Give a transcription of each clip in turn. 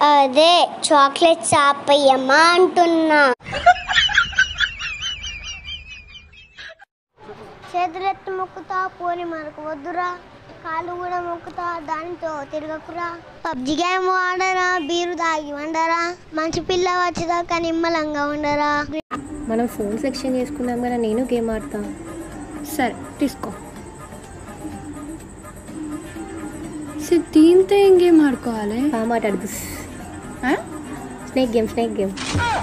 అదే చాక్లెట్ చాపయ్యమ్మా అంటున్నా చేతులెత్తి మొక్కుతా పోని మనకు వద్దురా కాళ్ళు కూడా మొక్కుతా దానితో తిరగకురా పబ్జి గేమ్ ఆడరా బీరు తాగి వండరా మంచి పిల్ల వచ్చేదాకా నిమ్మలంగా ఉండరా మనం ఫోన్ సెక్షన్ చేసుకున్నాం కదా నేను గేమ్ ఆడతా సరే తీసుకో దీంతో ఏం గేమ్ ఆడుకోవాలి మాట్లాడు స్నేక్ గేమ్ స్నేక్ గేమ్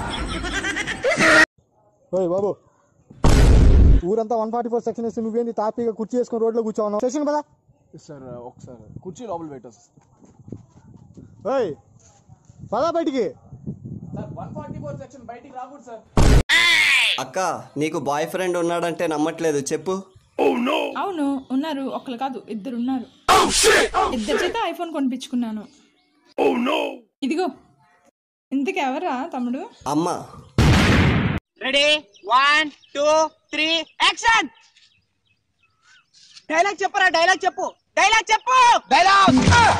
ఓయ్ బాబు ఊరంతా వన్ ఫార్టీ ఫోర్ సెక్షన్ వేసి నువ్వేంది తాపీగా కుర్చీ వేసుకొని రోడ్లో కూర్చోవన్నావు స్టేషన్ పదా సార్ ఒకసారి కుర్చీ లోపల పెట్టేసి ఓయ్ పదా బయటికి వన్ ఫార్టీ ఫోర్ సెక్షన్ బయటికి రాకూడదు సార్ అక్క నీకు బాయ్ ఫ్రెండ్ ఉన్నాడంటే నమ్మట్లేదు చెప్పు అవును ఉన్నారు ఒకరు కాదు ఇద్దరు ఉన్నారు ఇద్దరు చేత ఐఫోన్ కొనిపించుకున్నాను ఇదిగో ఇంతకు ఎవరా తమ్ముడు అమ్మ ready one two three action dialogue చెప్పరా డైలాగ్ చెప్పు డైలాగ్ చెప్పు డైలాగ్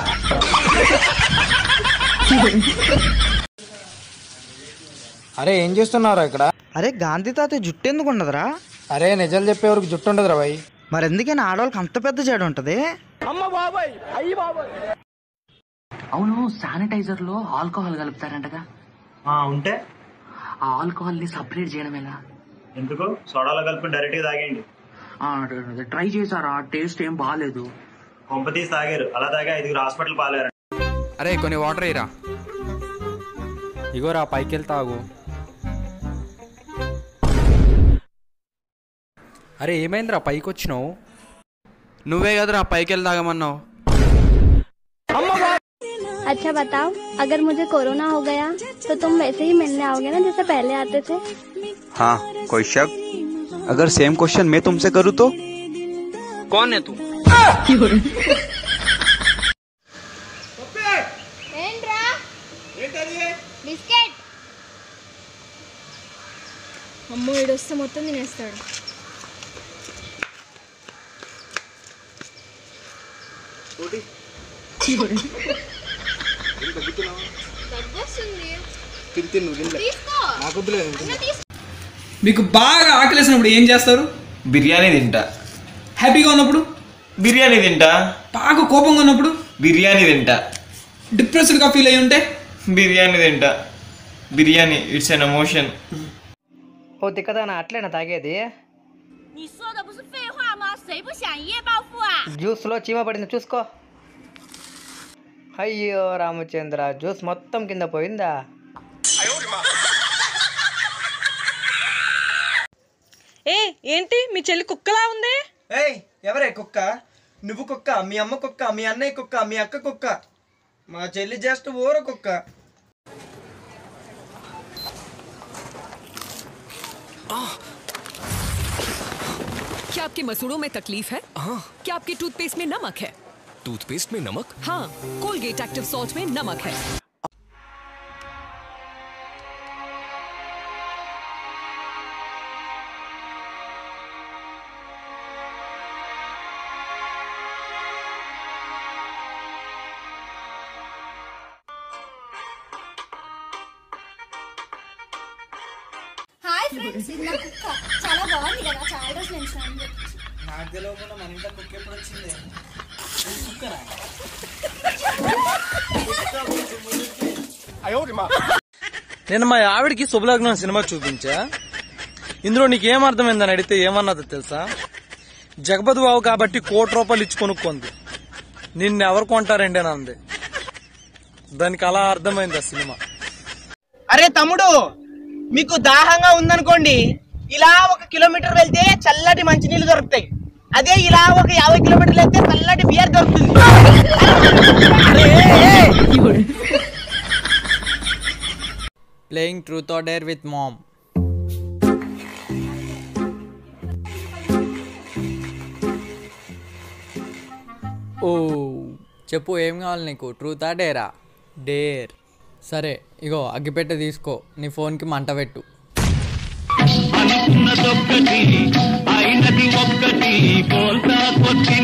అరే ఏం చేస్తున్నారా ఇక్కడ అరే గాంధీ తాత జుట్టు ఎందుకు ఉండదురా అరే నిజాలు చెప్పేవరకు జుట్టు ఉండదురా బాయ్ మరి ఎందుకని ఆడవాళ్ళకి అంత పెద్ద జడ ఉంటది అమ్మ బాబాయ్ అయ్యి బాబాయ్ అవును శానిటైజర్ లో ఆల్కహాల్ కలుపుతారంటగా ఉంటే ఆ ఆల్కహాల్ ని సపరేట్ చేయడం ఎలా ఎందుకు సోడాలో కలిపి డైరెక్ట్ గా తాగేయండి ట్రై చేశారా టేస్ట్ ఏం బాగాలేదు కొంప తీసి తాగారు అలా తాగి ఐదుగురు హాస్పిటల్ పాలేరు అరే కొన్ని వాటర్ ఇరా ఇగోరా పైకి వెళ్తాగు అరే ఏమైందిరా పైకి వచ్చినావు నువ్వే కదరా పైకి వెళ్ళి తాగమన్నావు अच्छा बताओ अगर मुझे कोरोना हो गया तो तुम वैसे ही मिलने आओगे ना जैसे पहले आते थे हाँ कोई शक अगर सेम क्वेश्चन मैं तुमसे करूँ तो कौन है तू ఏంట్రా బిస్కెట్ అమ్మో ఈడొస్తే మొత్తం తినేస్తాడు మీకు బాగా ఆకలేసినప్పుడు ఏం చేస్తారు బిర్యానీ తింటా హ్యాపీగా ఉన్నప్పుడు బిర్యానీ తింటా బాగా కోపంగా ఉన్నప్పుడు బిర్యానీ తింటా డిప్రెస్డ్గా ఫీల్ అయ్యి ఉంటే బిర్యానీ తింటా బిర్యానీ ఇట్స్ ఎన్ ఎమోషన్ ఓ తిక్కదానా అట్లేనా తాగేది 你说的不是废话吗？谁不想一夜暴富啊？ జ్యూస్లో చీమ పడింది చూసుకో అయ్యో రామచంద్ర జ్యూస్ మొత్తం కింద పోయిందా ఏ ఏంటి మీ చెల్లి కుక్కలా ఉంది ఏయ్ ఎవరే కుక్క నువ్వు కుక్క మీ అమ్మ కుక్క మీ అన్నయ్య కుక్క మీ అక్క కుక్క మా చెల్లి జస్ట్ ఊర కుక్క क्या आपके मसूड़ों में तकलीफ है हाँ। क्या आपके टूथपेस्ट में नमक है टूथपेस्ट में नमक हाँ कोलगेट एक्टिव सॉल्ट में नमक है హాయ్ ఫ్రెండ్స్ ఇది నా కుక్క చాలా బాగుంది కదా చాలా రోజులు నుంచి నన్ను నాకు తెలియకుండా మన ఇంట్లో కుక్క ఎప్పుడు వచ్చింది నేను మా ఆవిడకి శుభలగ్నం సినిమా చూపించా ఇందులో నీకేం అర్థమైందని అడిగితే ఏమన్నదో తెలుసా జగపతి బాబు కాబట్టి కోటి రూపాయలు ఇచ్చి కొనుక్కుంది నిన్ను ఎవరు కొంటారండి అని అంది దానికి అలా అర్థమైంది ఆ సినిమా అరే తమ్ముడు మీకు దాహంగా ఉందనుకోండి ఇలా ఒక కిలోమీటర్ వెళ్తే చల్లటి మంచినీళ్ళు దొరుకుతాయి అదే ఇలా ఒక యాభై కిలోమీటర్లు వెళ్తే చల్లటి బియర్ దొరుకుతుంది playing truth or dare with mom ఓ చెప్పు ఏం కావాలి నీకు ట్రూతా డేరా డేర్ సరే ఇగో అగ్గిపెట్టె తీసుకో నీ ఫోన్కి మంట పెట్టు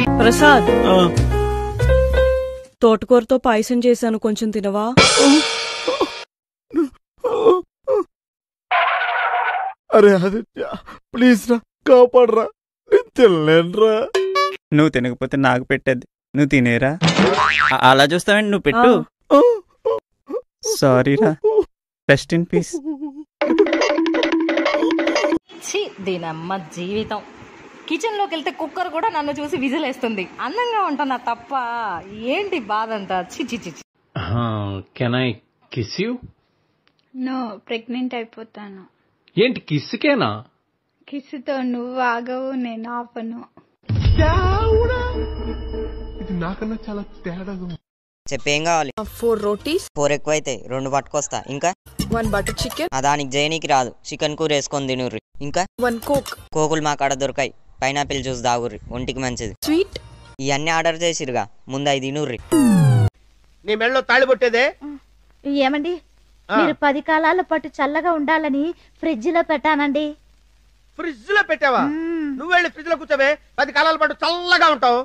ప్రసాద్ తోటకూరతో పాయసం చేశాను కొంచెం తినవా అరే ఆదిత్య ప్లీజ్ రా కాపాడరా నేను తినలేనురా నువ్వు తినకపోతే నాకు పెట్టేది నువ్వు తినేరా అ- అలా చూస్తావండి నువ్వు పెట్టు సారీరా రెస్ట్ ఇన్ పీస్ ఛీ దీనమ్మ జీవితం కిచెన్ లోకి వెళ్తే కుక్కర్ కూడా నన్ను చూసి విజిలేస్తుంది అందంగా ఉంటున్నా తప్ప ఏంటి బాధ అంతా చి చి చి చి. Can I kiss you no pregnant అయిపోతాను ఏంటి కిస్కేనా కిస్సుతో నువ్వు ఆగవు నేను ఆపను ఇది నాకన్నా చాలా తేడాగా చెప్పేం కావాలి ఫోర్ రోటీస్ ఫోర్ ఎక్కువ అవుతాయి రెండు పట్టుకొస్తా ఇంకా వన్ బటర్ చికెన్ ఆ దానికి జైనికి రాదు చికెన్ కూర వేసుకొని తినుర్రి ఇంకా వన్ కోక్ కోకులు మా కాడ దొరకాయి పైనాపిల్ జ్యూస్ దాగుర్రి ఒంటికి మంచిది స్వీట్ ఇవన్నీ ఆర్డర్ చేసిరుగా ముందు అవి తినుర్రి నీ మెడలో తాళి పొట్టేదే ఏమండి ఆ. మీరు పది కాలాల పాటు చల్లగా ఉండాలని ఫ్రిడ్జ్ లో పెట్టానండి ఫ్రిడ్జ్ లో పెట్టావా నువ్వు వెళ్ళి ఫ్రిడ్జ్ లో కూర్చోవే పది కాలాల పాటు చల్లగా ఉంటావు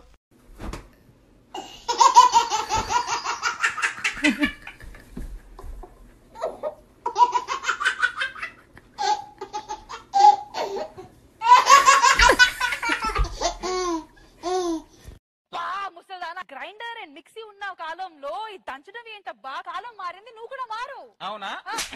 గ్రైండర్ అండ్ మిక్సీ ఉన్న కాలంలో ఈ దంచడం ఏంటబ్బా కాలం మారింది నువ్వు కూడా మారు అవునా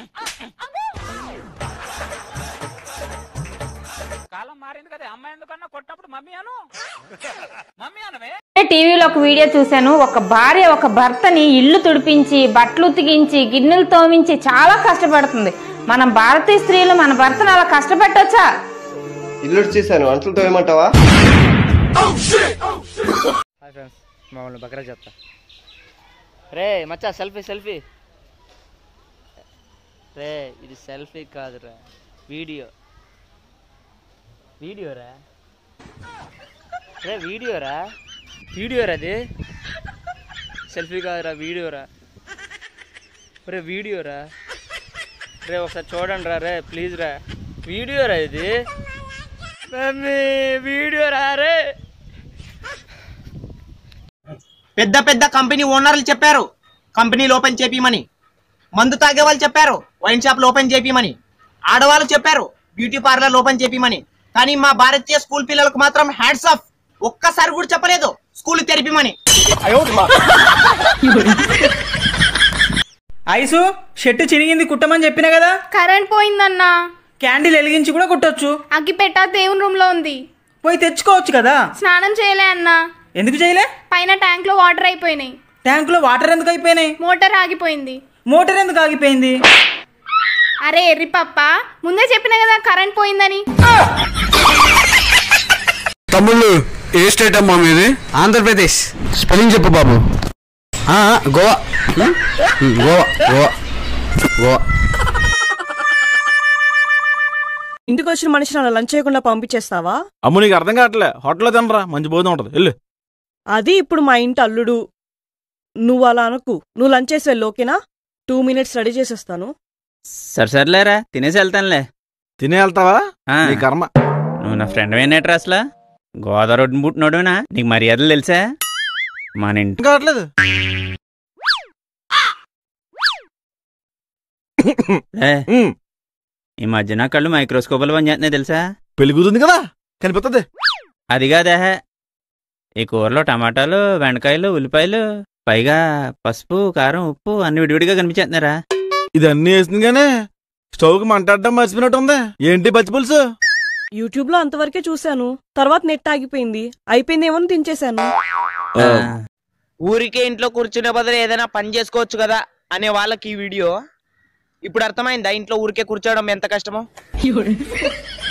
కాలం మారింది కదా అమ్మాయి ఎందుకన్నా కొట్టినప్పుడు మమ్మీ అను మమ్మీ అనవే టీవీలో ఒక వీడియో చూశాను ఒక భార్య ఒక భర్తని ఇల్లు తుడిపించి బట్టలు ఉతికించి గిన్నెలు తోమించి చాలా కష్టపడుతుంది మనం భారతీయ స్త్రీలు మన భర్తను అలా కష్టపెట్టొచ్చా ఇల్లు చేశాను అంటలతో ఏమంటావా హాయ్ ఫ్రెండ్స్ మామూలు బకరా చెప్తా రే మచ్చా సెల్ఫీ సెల్ఫీ రే ఇది సెల్ఫీ కాదురా వీడియో వీడియోరా రే వీడియోరా వీడియోరా అది సెల్ఫీ కాదురా వీడియోరా రే వీడియోరా రే ఒకసారి చూడండి రా రే ప్లీజ్ రా వీడియోరా ఇది మమ్మీ వీడియోరా రే పెద్ద పెద్ద కంపెనీ ఓనర్లు చెప్పారు కంపెనీలు ఓపెన్ చేపిమని మందు తాగే వాళ్ళు చెప్పారు వైన్ షాప్లు ఓపెన్ చేపిమని ఆడవాళ్ళు చెప్పారు బ్యూటీ పార్లర్లు ఓపెన్ చేపిమని కానీ మా భారతీయ స్కూల్ పిల్లలకు మాత్రం హ్యాడ్స్ ఆఫ్ ఒక్కసారి కూడా చెప్పలేదు స్కూల్ తెరిపిమని ఐసు షర్టు చిరిగింది కుట్టమని చెప్పినా కదా కరెంట్ పోయిందన్నా క్యాండిల్ వెలిగించి కూడా కుట్టొచ్చు అగ్గిపెట్ట దేవుని రూమ్ లో ఉంది పోయి తెచ్చుకోవచ్చు కదా స్నానం చేయలే అన్నా ఎందుకు చేయలే పైన ట్యాంక్ లో వాటర్ అయిపోయినాయి ట్యాంకులో వాటర్ ఎందుకు అయిపోయినాయి మోటార్ ఆగిపోయింది మోటార్ ఎందుకు ఆగిపోయింది అరే ఎర్రి పప్ప ముందే చెప్పిన కదా కరెంట్ పోయిందని తమ్ముళ్ళు ఏ స్టేట్ అమ్మా మీది ఆంధ్రప్రదేశ్ స్పెల్లింగ్ చెప్పు బాబు ఆ, గోవా ఉమ్, ఉమ్, గోవా గోవా గోవా ఇంటికి వచ్చిన మనిషిని అలా లంచ్ చేయకుండా పంపించేస్తావా అమ్ము నీకు అర్థం కావట్లే హోటల్లో తినరా మంచి భోజనం ఉంటుంది వెళ్ళు అది ఇప్పుడు మా ఇంటి అల్లుడు నువ్వు అలా అనకు నువ్వు లంచ్ చేసి వెళ్ళు ఓకేనా టూ మినిట్స్ రెడీ చేసేస్తాను సరే సర్లేరా తినేసి వెళ్తానులే తినే వెళ్తావా నీ కర్మ నువ్వు నా ఫ్రెండ్ అయినట్రా అసలు గోదావరి రోడ్డుని పుట్టినోడునా నీకు మర్యాదలు తెలుసా మన ఇంటి కావట్లేదు ఏ, ఈ మధ్య నా కళ్ళు మైక్రోస్కోప్లు పనిచేస్తున్నాయి తెలుసా పెళ్ళిగుతుంది కదా కనిపిస్తుంది అది కాదే ఈ కూరలో టమాటాలు బెండకాయలు ఉల్లిపాయలు పైగా పసుపు కారం ఉప్పు అన్ని విడివిడిగా కనిపించేస్తున్నారా ఇది అన్ని వేసింది కానీ స్టవ్ కి మంటాడడం మర్చిపోయినట్టు ఉంది ఏంటి పచ్చి పులుసు యూట్యూబ్ లో అంతవరకే చూశాను తర్వాత నెట్ ఆగిపోయింది అయిపోయిందేమో అని తినేసాను ఊరికే ఇంట్లో కూర్చునే బదులు ఏదైనా పని చేసుకోవచ్చు కదా అనే వాళ్ళకి ఈ వీడియో ఇప్పుడు అర్థమైందా ఇంట్లో ఊరికే కూర్చోవడం ఎంత కష్టమో